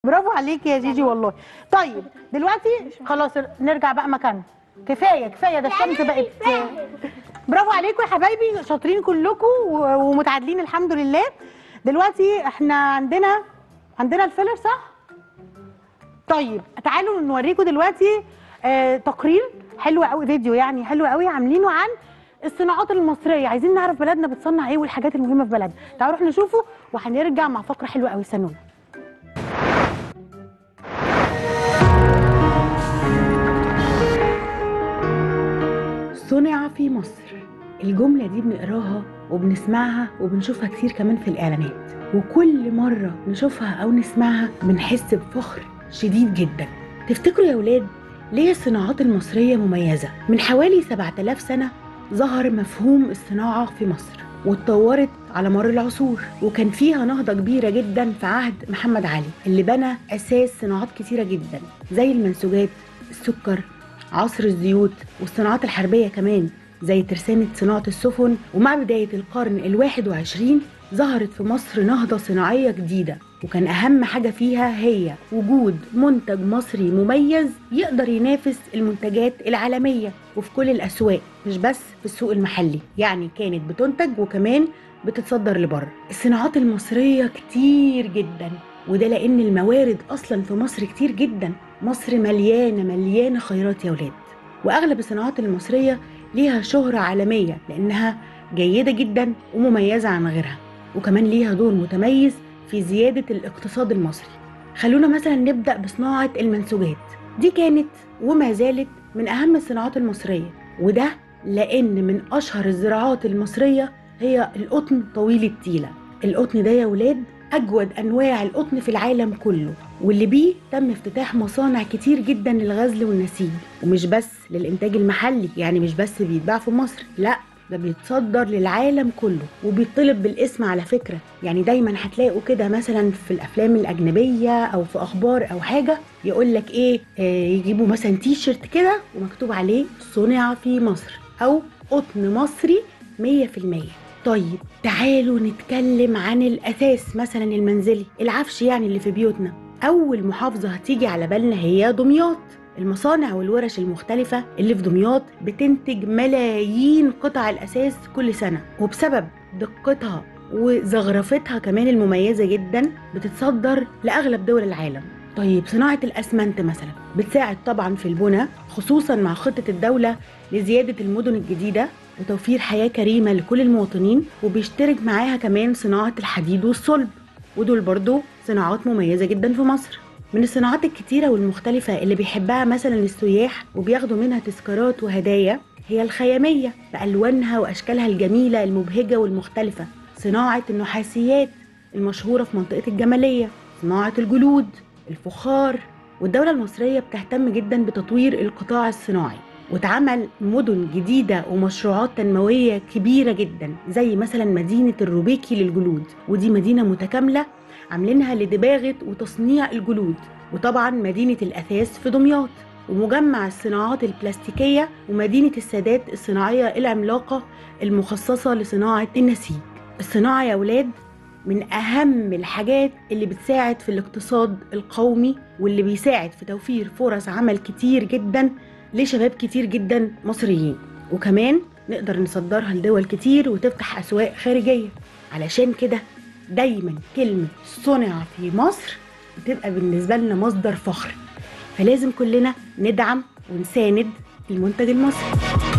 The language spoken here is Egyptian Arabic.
برافو عليكي يا جيجي والله طيب دلوقتي خلاص نرجع بقى مكاننا كفايه كفايه ده الشمس بقت برافو عليكم يا حبايبي شاطرين كلكم و- ومتعادلين الحمد لله دلوقتي احنا عندنا عندنا الفيلر صح طيب تعالوا نوريكم دلوقتي آه تقرير حلو قوي فيديو يعني حلو قوي عاملينه عن الصناعات المصريه عايزين نعرف بلدنا بتصنع ايه والحاجات المهمه في بلدنا تعالوا نروح نشوفه وهنرجع مع فقره حلوه قوي استنونا صنع في مصر الجملة دي بنقراها وبنسمعها وبنشوفها كتير كمان في الإعلانات وكل مرة نشوفها أو نسمعها بنحس بفخر شديد جدا تفتكروا يا ولاد ليه الصناعات المصرية مميزة؟ من حوالي 7000 سنة ظهر مفهوم الصناعة في مصر واتطورت على مر العصور وكان فيها نهضة كبيرة جدا في عهد محمد علي اللي بنى أساس صناعات كتيرة جدا زي المنسوجات السكر عصر الزيوت والصناعات الحربية كمان زي ترسانة صناعة السفن ومع بداية القرن الواحد وعشرين ظهرت في مصر نهضة صناعية جديدة وكان أهم حاجة فيها هي وجود منتج مصري مميز يقدر ينافس المنتجات العالمية وفي كل الأسواق مش بس في السوق المحلي يعني كانت بتنتج وكمان بتتصدر لبره الصناعات المصرية كتير جدا وده لأن الموارد أصلا في مصر كتير جدا مصر مليانة مليانة خيرات يا ولاد وأغلب الصناعات المصرية ليها شهرة عالمية لأنها جيدة جدا ومميزة عن غيرها وكمان ليها دور متميز في زيادة الاقتصاد المصري خلونا مثلا نبدأ بصناعة المنسوجات دي كانت وما زالت من أهم الصناعات المصرية وده لأن من أشهر الزراعات المصرية هي القطن طويل التيلة القطن ده يا ولاد أجود أنواع القطن في العالم كله واللي بيه تم افتتاح مصانع كتير جدا للغزل والنسيج ومش بس للإنتاج المحلي يعني مش بس بيتباع في مصر لا ده بيتصدر للعالم كله وبيطلب بالاسم على فكرة يعني دايما هتلاقوا كده مثلا في الأفلام الأجنبية أو في أخبار أو حاجة يقول لك إيه آه يجيبوا مثلا تي شيرت كده ومكتوب عليه صنع في مصر أو قطن مصري 100% طيب تعالوا نتكلم عن الأساس مثلا المنزلي العفش يعني اللي في بيوتنا أول محافظة هتيجي على بالنا هي دمياط المصانع والورش المختلفة اللي في دمياط بتنتج ملايين قطع الأساس كل سنة وبسبب دقتها وزخرفتها كمان المميزة جدا بتتصدر لأغلب دول العالم طيب صناعة الأسمنت مثلا بتساعد طبعا في البنى خصوصا مع خطة الدولة لزيادة المدن الجديدة وتوفير حياة كريمة لكل المواطنين وبيشترك معاها كمان صناعة الحديد والصلب ودول برضو صناعات مميزة جدا في مصر من الصناعات الكتيرة والمختلفة اللي بيحبها مثلا السياح وبياخدوا منها تذكارات وهدايا هي الخيامية بألوانها وأشكالها الجميلة المبهجة والمختلفة صناعة النحاسيات المشهورة في منطقة الجمالية صناعة الجلود الفخار والدولة المصرية بتهتم جدا بتطوير القطاع الصناعي واتعمل مدن جديدة ومشروعات تنموية كبيرة جدا زي مثلا مدينة الروبيكي للجلود ودي مدينة متكاملة عاملينها لدباغة وتصنيع الجلود وطبعا مدينة الأثاث في دمياط ومجمع الصناعات البلاستيكية ومدينة السادات الصناعية العملاقة المخصصة لصناعة النسيج الصناعة يا ولاد من أهم الحاجات اللي بتساعد في الاقتصاد القومي واللي بيساعد في توفير فرص عمل كتير جدا لشباب كتير جدا مصريين وكمان نقدر نصدرها لدول كتير وتفتح أسواق خارجية علشان كده دايما كلمة صنع في مصر بتبقى بالنسبة لنا مصدر فخر فلازم كلنا ندعم ونساند المنتج المصري